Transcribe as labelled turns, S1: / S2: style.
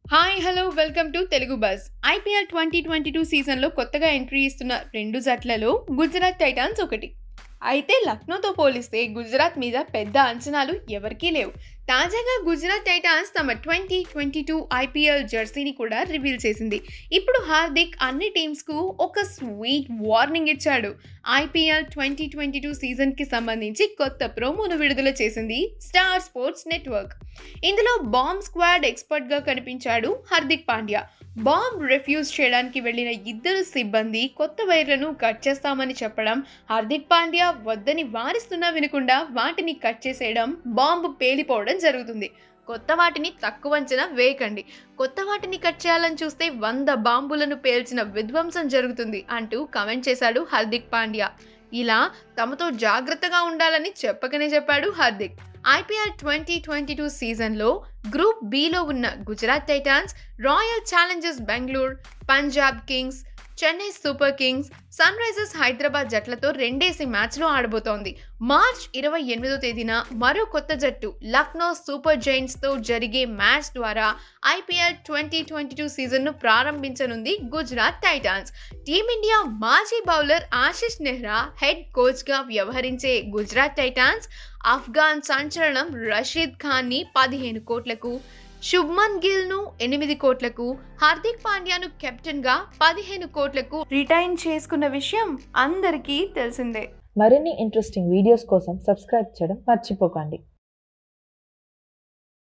S1: hi hello welcome to Telugu Buzz IPL twenty twenty two సీజన్లో కొత్తగా entry ఇస్తున్న రెండు జట్లలో గుజరాత్ టైటాన్స్ ఒకటి అయితే లక్నోతో పోలిస్తే గుజరాత్ మీద పెద్ద అంచనాలు ఎవరికీ లేవు తాజాగా గుజరాత్ టైటాన్స్ తమ ట్వంటీ ట్వంటీ టూ ఐపీఎల్ జెర్సీని కూడా రివీల్ చేసింది ఇప్పుడు హార్దిక్ అన్ని టీమ్స్కు ఒక స్వీట్ వార్నింగ్ ఇచ్చాడు ఐపీఎల్ ట్వంటీ ట్వంటీ టూ సీజన్కి సంబంధించి కొత్త ప్రోమోను విడుదల చేసింది స్టార్ స్పోర్ట్స్ నెట్వర్క్ ఇందులో బాంబ్ స్క్వాడ్ ఎక్స్పర్ట్గా కనిపించాడు హార్దిక్ పాండ్యా బాంబ్ రిఫ్యూజ్ చేయడానికి వెళ్ళిన ఇద్దరు సిబ్బంది కొత్త వైర్లను కట్ చేస్తామని చెప్పడం హార్దిక్ పాండ్యా వద్దని వారిస్తున్నా వినకుండా వాటిని కట్ చేసేయడం బాంబు పేలిపోవడం జరుగుతుంది కొత్త వాటిని తక్కువ అంచనా వేయకండి కొత్త వాటిని కట్ చేయాలని చూస్తే వంద బాంబులను పేల్చిన విధ్వంసం జరుగుతుంది అంటూ కమెంట్ చేశాడు హార్దిక్ పాండ్యా ఇలా తమతో జాగ్రత్తగా ఉండాలని చెప్పకనే చెప్పాడు Hardik IPL twenty twenty two సీజన్లో గ్రూప్ బిలో ఉన్న Gujarat Titans Royal Challengers Bengaluru Punjab Kings Chennai Super Kings Sunrisers Hyderabad జట్లతో రెండేసి మ్యాచ్లు ఆడబోతోంది మార్చ్ ఇరవై ఎనిమిదో తేదీన మరో కొత్త జట్టు లక్నో సూపర్ జైంట్స్తో జరిగే మ్యాచ్ ద్వారా ఐపీఎల్ ట్వంటీ ట్వంటీ టూ సీజన్ను ప్రారంభించనుంది గుజరాత్ టైటాన్స్ టీమిండియా మాజీ బౌలర్ ఆశిష్ నెహ్రా హెడ్ కోచ్గా వ్యవహరించే గుజరాత్ టైటాన్స్ ఆఫ్ఘాన్ సంచలనం రషీద్ ఖాన్ని పదిహేను కోట్లకు శుభ్మన్ గిల్ ను ఎనిమిది కోట్లకు హార్దిక్ పాండ్యాను కెప్టెన్ గా పదిహేను కోట్లకు రిటైన్ చేసుకున్న విషయం అందరికీ తెలిసిందే
S2: మరిన్ని ఇంట్రెస్టింగ్ వీడియోస్ కోసం సబ్స్క్రైబ్ చేయడం మర్చిపోకండి